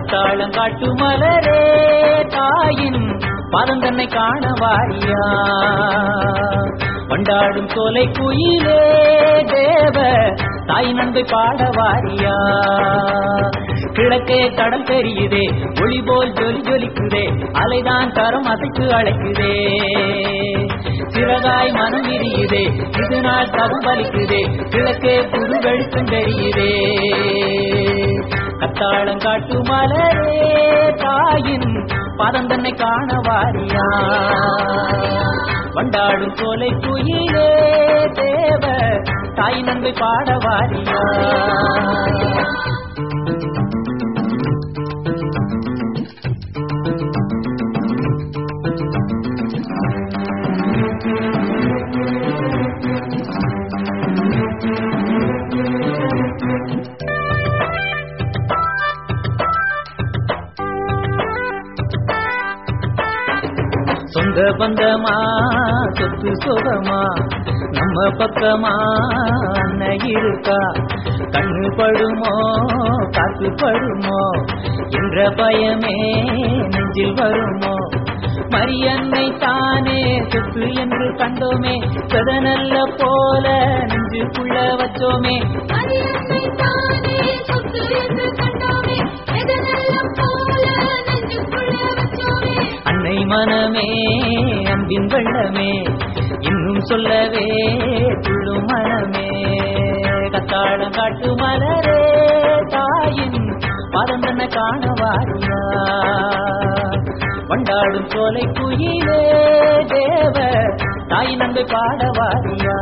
கத்தாளம் காட்டு மலரே தாயின் பாதம் தன்னை காண வாரியா கொண்டாடும் சோலை குயிலே தேவ தாய் நன்பை பாட வாரியா கிழக்கே கடல் தெரியுதே ஒளி போல் ஜொலி ஜொலிக்குதே அலைதான் கரம் அசைத்து அழைக்குதே சிறகாய் மனம் விரியுதே இது நாள் தவம் பலிக்குதே கிழக்கே புது வெளிச்சம் தெரியுதே கத்தாளம் காட்டு மலரே தாயின் பாதம் தன்னை காண வாரியா வண்டாடும் சோலை குயிலே தேவ தாய் நன்பை பாட வாரியா சொந்த பந்தமா சொத்து சுகமா நம்ம பக்கமா அண்ணன் இருக்கா கண்ணு படுமோ காத்து படுமோ என்ற பயமே நெஞ்சில் வருமோ மரியன்னை தானே சொத்து என்று கண்டோமே சதனல்ல போல நெஞ்சுக்குள்ள வச்சோமே மரியன்னை தானே சொத்து என்று கண்டோமே எதனெல்லாம் போல நெஞ்சுக்குள்ள வச்சோமே அன்னை மனமே அன்பின் வெள்ளமே இன்னும் சொல்லவே துள்ளும் மனமே கத்தாழம் காட்டு மலரே தாயின் பாதம் தன்னை காண வாரியா கொண்டாடும் சோலை குயிலே தேவ தாய் நன்பை பாட வாரியா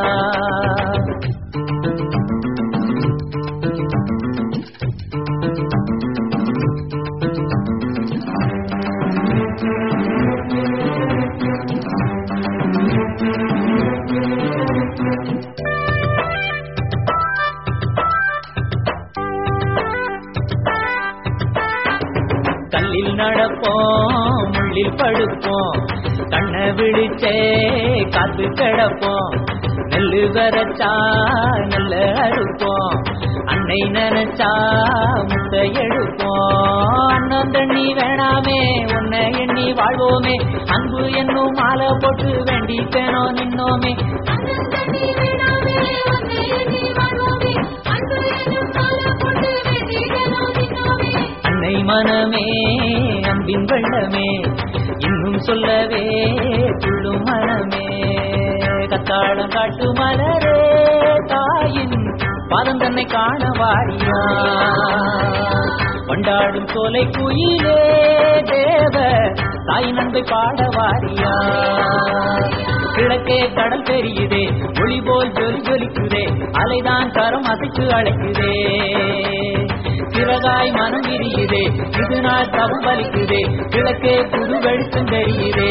கல்லில் நடப்போம் முள்ளில் படுப்போம் கண்ண விழிச்சே காத்து கிடப்போம் நெல்லு வரச்சா நல்ல அறுப்போம் அன்னை நினைச்சா முட்டை எடுப்போம் அண்ணன் தண்ணி வேணாமே உன்னை எண்ணி வாழ்வோமே அன்பு என்னும் மாலை போட்டு வேண்டிப்பேனோ நின்னோமே அண்ணன் தண்ணி வேணாமே உன்னை எண்ணி வாழ்வோமே அன்பு என்னும் மாலை போட்டு வேண்டிடணும் நின்னோமே அன்னை மனமே அன்பின் வெள்ளமே இன்னும் சொல்லவே துள்ளும் மனமே கத்தாழம் காட்டு மலரே தாயின் பாதம் தன்னை காண வாரியா கொண்டாடும் சோலை குயிலே தேவ தாய் நன்பை பாட வாரியா கிழக்கே கடல் தெரியுதே ஒளி போல் ஜொலி ஜொலிக்குதே அலைதான் கரம் அசைத்து அழைக்குதே சிறகாய் மனம் விரியுதே இது நாள் தவம் பலிக்குதே கிழக்கே புது வெளிச்சம் தெரியுதே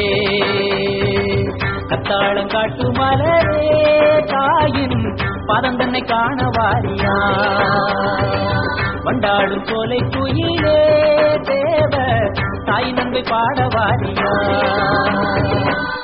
கத்தாளம் காட்டு மலரே தாயின் பாதம் தன்னை காண வாரியா வண்டாடும் சோலை குயிலே தேவ தாய் நன்பை பாட வாரியா